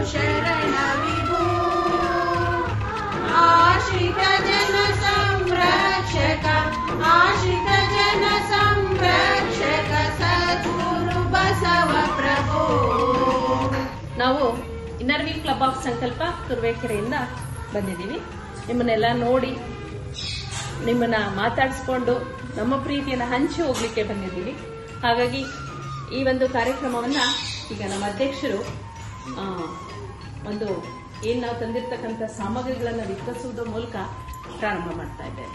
ಶರಣ ವಿಭೋ ಆಶ್ರಿತ ಜನ ಸಂರಕ್ಷಕ ಆಶ್ರಿತ ಜನ ಸಂರಕ್ಷಕ ಸದ್ಗುರು ಬಸವ ಪ್ರಭೋ ನಾವು ಇನ್ನರ್ ವೀಲ್ ಕ್ಲಬ್ ಆಫ್ ಸಂಕಲ್ಪ ತುರುವೇಕೆರೆಯಿಂದ ಬಂದಿದ್ದೀವಿ ನಿಮ್ಮನ್ನೆಲ್ಲ ನೋಡಿ ನಿಮ್ಮನ್ನ ಮಾತಾಡಿಸ್ಕೊಂಡು ನಮ್ಮ ಪ್ರೀತಿಯನ್ನು ಹಂಚಿ ಹೋಗ್ಲಿಕ್ಕೆ ಬಂದಿದ್ದೀವಿ ಹಾಗಾಗಿ ಈ ಒಂದು ಕಾರ್ಯಕ್ರಮವನ್ನ ಈಗ ನಮ್ಮ ಅಧ್ಯಕ್ಷರು ಆ, ಒಂದು ಏನ್ ನಾವು ತಂದಿರ್ತಕ್ಕಂಥ ಸಾಮಗ್ರಿಗಳನ್ನು ವಿತರಿಸುವುದರ ಮೂಲಕ ಪ್ರಾರಂಭ ಮಾಡ್ತಾ ಇದ್ದೇವೆ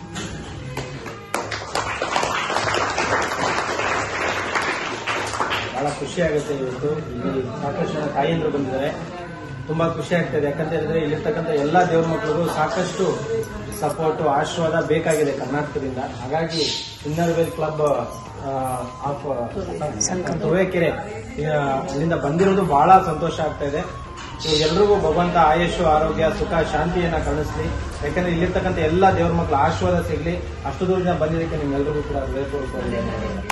ಬಹಳ ಖುಷಿ ಆಗುತ್ತೆ ಇವತ್ತು ಇಲ್ಲಿ ಸಾಕಷ್ಟು ಜನ ತಾಯಿಯಂದ್ರು ಬಂದಿದ್ದಾರೆ ತುಂಬಾ ಖುಷಿ ಆಗ್ತದೆ ಯಾಕಂತ ಹೇಳಿದ್ರೆ ಇಲ್ಲಿರ್ತಕ್ಕಂಥ ಎಲ್ಲಾ ದೇವ್ರ ಮಕ್ಕಳಿಗೂ ಸಾಕಷ್ಟು ಸಪೋರ್ಟ್ ಆಶೀರ್ವಾದ ಬೇಕಾಗಿದೆ ಕರ್ನಾಟಕದಿಂದ ಹಾಗಾಗಿ inner wheel club of Turuvekere ಆ, ಅಲ್ಲಿಂದ ಬಂದಿರೋದು ಬಹಳ ಸಂತೋಷ ಆಗ್ತಾ ಇದೆ ಎಲ್ರಿಗೂ ಭಗವಂತ ಆಯುಷು ಆರೋಗ್ಯ ಸುಖ ಶಾಂತಿಯನ್ನ ಕಳಿಸ್ಲಿ ಯಾಕಂದ್ರೆ ಇಲ್ಲಿರ್ತಕ್ಕಂಥ ಎಲ್ಲಾ ದೇವ್ರ ಮಕ್ಕಳ ಆಶೀರ್ವಾದ ಸಿಗ್ಲಿ ಅಷ್ಟು ದೂರದಿಂದ ಬಂದಿದ್ದಕ್ಕೆ ನಿಮ್ಮೆಲ್ಲರಿಗೂ ಕೂಡ ಹೃದಯಪೂರ್ವಕವಾಗಿ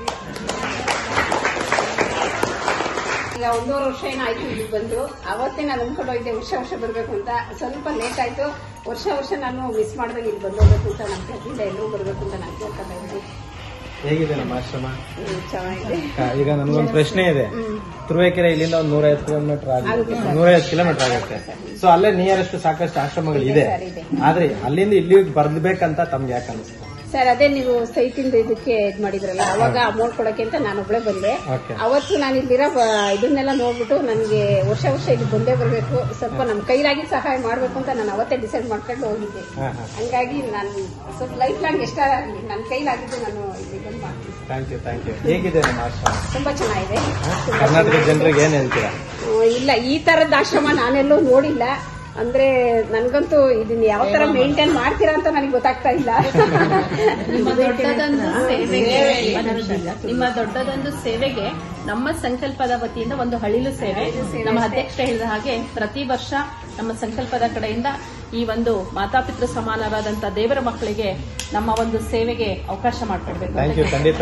ಈಗ ಒಂದೂವರೆ ವರ್ಷ ಏನಾಯ್ತು ಇಲ್ಲಿ ಬಂದು ಅವತ್ತೇ ನಾನು ಅಂದ್ಕೊಂಡು ಹೋಗಿದ್ದೆ ವರ್ಷ ವರ್ಷ ಬರಬೇಕು ಅಂತ ಸ್ವಲ್ಪ ಲೇಟ್ ಆಯ್ತು ವರ್ಷ ವರ್ಷ ನಾನು ಮಿಸ್ ಮಾಡ್ದಂಗೆ ಇಲ್ಲಿ ಬಂದೋಗ್ಬೇಕು ಅಂತ ನಾನು ಪ್ರತಿಯಿಂದ ಎಲ್ಲೂ ಬರಬೇಕು ಅಂತ ನಾನು ಕೇಳ್ತಾ ಇದ್ದೆ ಹೇಗಿದೆ ನಮ್ಮ ಆಶ್ರಮ ಹ್ಮ್, ಚೆನ್ನಾಗಿದೆ ಈಗ ನನ್ಗೊಂದು ಪ್ರಶ್ನೆ ಇದೆ ತುರುವೇಕೆರೆ ಇಲ್ಲಿಂದ ಒಂದು ನೂರೈವತ್ತು ಕಿಲೋಮೀಟರ್ ಆಗುತ್ತೆ ಆಗುತ್ತೆ ಸರ್. ನೂರೈವತ್ತು ಕಿಲೋಮೀಟರ್ ಆಗುತ್ತೆ ಸೊ ಅಲ್ಲೇ ನಿಯರೆಸ್ಟ್ ಸಾಕಷ್ಟು ಆಶ್ರಮಗಳು ಇದೆ ಇದೆ ಸರ್, ಇದೆ. ಆದ್ರೆ ಅಲ್ಲಿಂದ ಇಲ್ಲಿಗೆ ಬರ್ಬೇಕಂತ ತಮ್ಗೆ ಯಾಕೆ ಅನಿಸ್ತು ಸರ್ ಅದೇ ನೀವು ಸೈಟಿಂದ ಇದಕ್ಕೆ ಇದ್ ಮಾಡಿದ್ರಲ್ಲ ಅವಾಗ ಅಮೌಂಟ್ ಕೊಡಕ್ಕೆ ಅಂತ ನಾನು ಒಬ್ಳೆ ಬಂದೆ Okay. ಅವತ್ತು ನಾನು ಇಲ್ಲಿರೋ ಬ- ಇದನ್ನೆಲ್ಲ ನೋಡ್ಬಿಟ್ಟು ನನಗೆ ವರ್ಷ ವರ್ಷ ಇಲ್ಲಿ ಬಂದೇ ಬರಬೇಕು ಸ್ವಲ್ಪ ನಮ್ಮ ಕೈಲಾಗಿ ಸಹಾಯ ಮಾಡಬೇಕು ಅಂತ ನಾನು ಅವತ್ತೇ ಡಿಸೈಡ್ ಮಾಡ್ಕೊಂಡು ಹೋಗಿದ್ದೆ ಹಾ, ಹಾ. ಹಂಗಾಗಿ ನಾನು ಸ್ವಲ್ಪ ಲೈಫ್ ಲಾಂಗ್ ಎಷ್ಟ ನನ್ನ ಕೈಲಾಗಿದ್ದು ನಾನು ಇಲ್ಲಿ ಬಂದು ಮಾಡ್ತೀನಿ ಥ್ಯಾಂಕ್ ಯು ಥ್ಯಾಂಕ್ ಯು ಹೇಗಿದೆ ನಮ್ಮ ಆಶ್ರಮ ತುಂಬಾ ಚೆನ್ನಾಗಿದೆ ಹ? ತುಂಬಾ ಕರ್ನಾಟಕ ಚೆನ್ನಾಗಿದೆ. ಜನರಿಗೆ ಏನ್ ಹೇಳ್ತೀರಾ ಹ್ಮ್, ಇಲ್ಲ ಈ ತರದ ಆಶ್ರಮ ನಾನೆಲ್ಲೂ ನೋಡಿಲ್ಲ ಅಂದ್ರೆ ನನ್ಗಂತೂ ಇದನ್ನ ಯಾವ ತರ ಮೇಂಟೈನ್ ಮಾಡ್ತೀರಾ ಅಂತ ನನಗೆ ಗೊತ್ತಾಗ್ತಾ ಇಲ್ಲ ನಿಮ್ಮ ದೊಡ್ಡದೊಂದು ಸೇವೆಗೆ ನಿಮ್ಮ ದೊಡ್ಡದೊಂದು ಸೇವೆಗೆ ನಮ್ಮ ಸಂಕಲ್ಪದ ವತಿಯಿಂದ ಒಂದು ಹಳಿಲು ಸೇವೆ ನಮ್ಮ ಅಧ್ಯಕ್ಷ ಹೇಳಿದ ಹಾಗೆ ಪ್ರತಿ ವರ್ಷ ನಮ್ಮ ಸಂಕಲ್ಪದ ಕಡೆಯಿಂದ ಈ ಒಂದು ಮಾತಾಪಿತೃ ಸಮಾನರಾದಂತ ದೇವರ ಮಕ್ಕಳಿಗೆ ನಮ್ಮ ಒಂದು ಸೇವೆಗೆ ಅವಕಾಶ ಮಾಡಿಕೊಡ್ಬೇಕು ಥ್ಯಾಂಕ್ ಯು ಖಂಡಿತ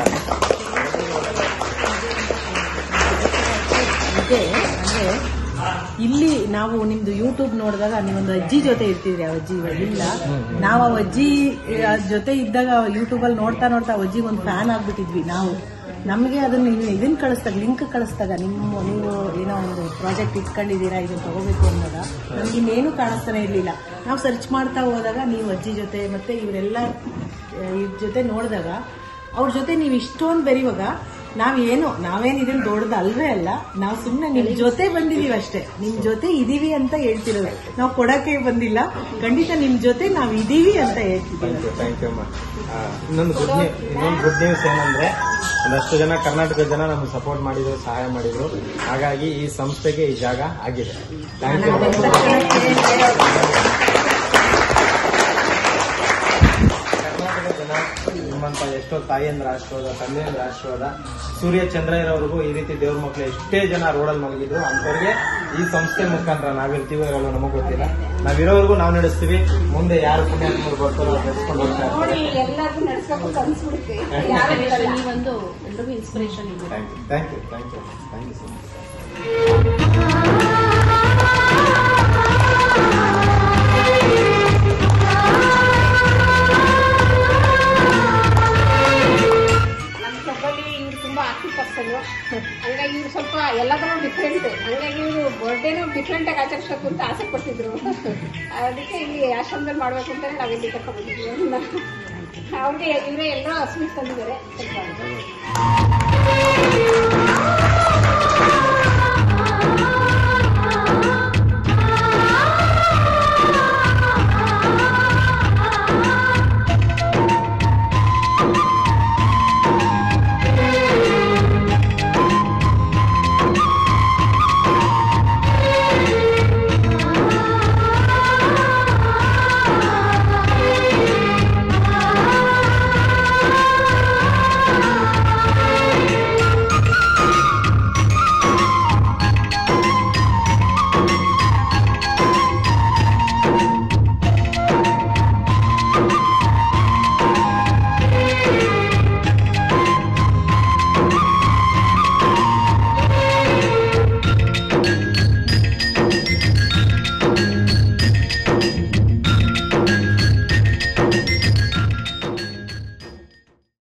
ಇದೆ ಅಂದ್ರೆ ಇಲ್ಲಿ ನಾವು ನಿಮ್ದು ಯೂಟ್ಯೂಬ್ ನೋಡಿದಾಗ ನೀವೊಂದು ಅಜ್ಜಿ ಜೊತೆ ಇರ್ತಿದ್ರಿ ಆ ಅಜ್ಜಿ ಇವಾಗ ಇಲ್ಲ ನಾವು ಆ ಅಜ್ಜಿ ಆ, ಜೊತೆ ಇದ್ದಾಗ ಯೂಟ್ಯೂಬ್ ಅಲ್ಲಿ ನೋಡ್ತಾ ನೋಡ್ತಾ ಆ ಅಜ್ಜಿಗೆ ಒಂದು ಫ್ಯಾನ್ ಆಗ್ಬಿಟ್ಟಿದ್ವಿ ನಾವು ನಮಗೆ ಅದನ್ನ ನೀವು ಇದನ್ನ ಕಳಿಸ್ದಾಗ ಲಿಂಕ್ ಕಳಿಸ್ದಾಗ ನಿಮ್ಮ ನೀವು ಏನೋ ಒಂದು ಪ್ರಾಜೆಕ್ಟ್ ಇಟ್ಕೊಂಡಿದ್ದೀರಾ ಇದನ್ನ ತಗೋಬೇಕು ಅಂದಾಗ ನಮ್ಗೆ ಇನ್ನೇನು ಕಾಣಿಸ್ತಾನೆ ಇರಲಿಲ್ಲ ನಾವು ಸರ್ಚ್ ಮಾಡ್ತಾ ಹೋದಾಗ ನೀವು ಅಜ್ಜಿ ಜೊತೆ ಮತ್ತೆ ಇವರೆಲ್ಲ ಇವ್ರ ಜೊತೆ ನೋಡಿದಾಗ ಅವ್ರ ಜೊತೆ ನೀವು ಇಷ್ಟೊಂದು ಬೆರೆಯುವಾಗ ನಾವೇನು ನಾವೇನು ಇದನ್ನ ದೊಡ್ಡದು ಅಲ್ವೇ ಅಲ್ಲ ನಾವು ಸುಮ್ಮನೆ ನಿಮ್ ಜೊತೆ ಬಂದಿದೀವಿ ಅಷ್ಟೇ ನಿಮ್ ಜೊತೆ ಇದೀವಿ ಅಂತ ಹೇಳ್ತಿರೋದು ನಾವು ಕೊಡಕ್ಕೆ ಬಂದಿಲ್ಲ ಖಂಡಿತ ನಿಮ್ ಜೊತೆ ನಾವ್ ಇದೀವಿ ಅಂತ ಹೇಳ್ತಿದ್ದೀವಿ ಥ್ಯಾಂಕ್ ಯು ಥ್ಯಾಂಕ್ ಯು ಅಮ್ಮ ಆ, ಇನ್ನೊಂದು ಗುಡ್ ನ್ಯೂಸ್ ಇನ್ನೊಂದು ಗುಡ್ ನ್ಯೂಸ್ ಏನಂದ್ರೆ ಒಂದಷ್ಟು ಜನ ಕರ್ನಾಟಕದ ಜನ ನಮ್ಗೆ ಸಪೋರ್ಟ್ ಮಾಡಿದ್ರು ಸಹಾಯ ಮಾಡಿದ್ರು ಹಾಗಾಗಿ ಈ ಸಂಸ್ಥೆಗೆ ಈ ಜಾಗ ಆಗಿದೆ ಥ್ಯಾಂಕ್ ಯು ಕರ್ನಾಟಕದ ಜನ ನಿಮ್ಮಂತ ಎಷ್ಟೋ ತಾಯಿಯಂದ್ರ ಆಶೀರ್ವಾದ ತಂದೆಯಂದ್ರ ಆಶೀರ್ವಾದ ಸೂರ್ಯ ಚಂದ್ರಯ್ಯರವ್ರಿಗೂ ಈ ರೀತಿ ದೇವ್ರ ಮಕ್ಳು ಎಷ್ಟೇ ಜನ ರೋಡಲ್ಲಿ ಮಲಗಿದ್ರು ಅಂತವ್ರಿಗೆ ಈ ಸಂಸ್ಥೆ ಮುಖಾಂತರ ನಾವಿರ್ತೀವೋ ಇರಲ್ಲ ನಮಗ್ ಗೊತ್ತಿಲ್ಲ ನಾವಿರೋವರೆಗೂ ನಾವು ನಡೆಸ್ತೀವಿ ಮುಂದೆ ಯಾರು ಪುಣ್ಯಾತ್ಮರು ಬರ್ತಾರೋ ಅವ್ರು ನಡೆಸ್ಕೊಂಡು ಹೋಗ್ತಾ ನೋಡಿ ಇರ್ತಾರೆ ಎಲ್ಲರಿಗೂ ನಡೆಸ್ಬೇಕು ಅಂತ ಅನ್ಸ್ಬಿಡುತ್ತೆ ಯಾರು ಈ ಒಂದು ಎಲ್ರಿಗೂ ಇನ್ಸ್ಪಿರೇಷನ್ ಇದೆ thank you thank you thank you thank you so much ನಮ್ಮ ಕ್ಲಬ್ಬಲ್ಲಿ ಇವ್ರು ತುಂಬಾ ಆಕ್ಟಿವ್ ಪರ್ಸನ್ ಹಂಗಾಗಿ ಇವ್ರು ಸ್ವಲ್ಪ ಎಲ್ಲದರಲ್ಲೂ ಡಿಫ್ರೆಂಟ್ ಹಂಗಾಗಿ ಇವರು ಬರ್ಡೇನು ಡಿಫ್ರೆಂಟ್ ಆಗಿ ಆಚರಿಸ್ಬೇಕು ಅಂತ ಆಸೆ ಪಡ್ತಿದ್ರು ಅದಕ್ಕೆ ಇಲ್ಲಿ ಆಶ್ರಮದಲ್ಲಿ ಮಾಡ್ಬೇಕು ಅಂತಾನೆ ನಾವು ಇಲ್ಲಿ ಕರ್ಕೊಂಡು ಬಂದಿದ್ವಿ ಅವ್ರನ್ನ. ಅವ್ರಿಗೆ ಇವರೇ ಎಲ್ಲರೂ ಸ್ವೀಟ್ ತಂದಿದ್ದಾರೆ ಸ್ವಲ್ಪ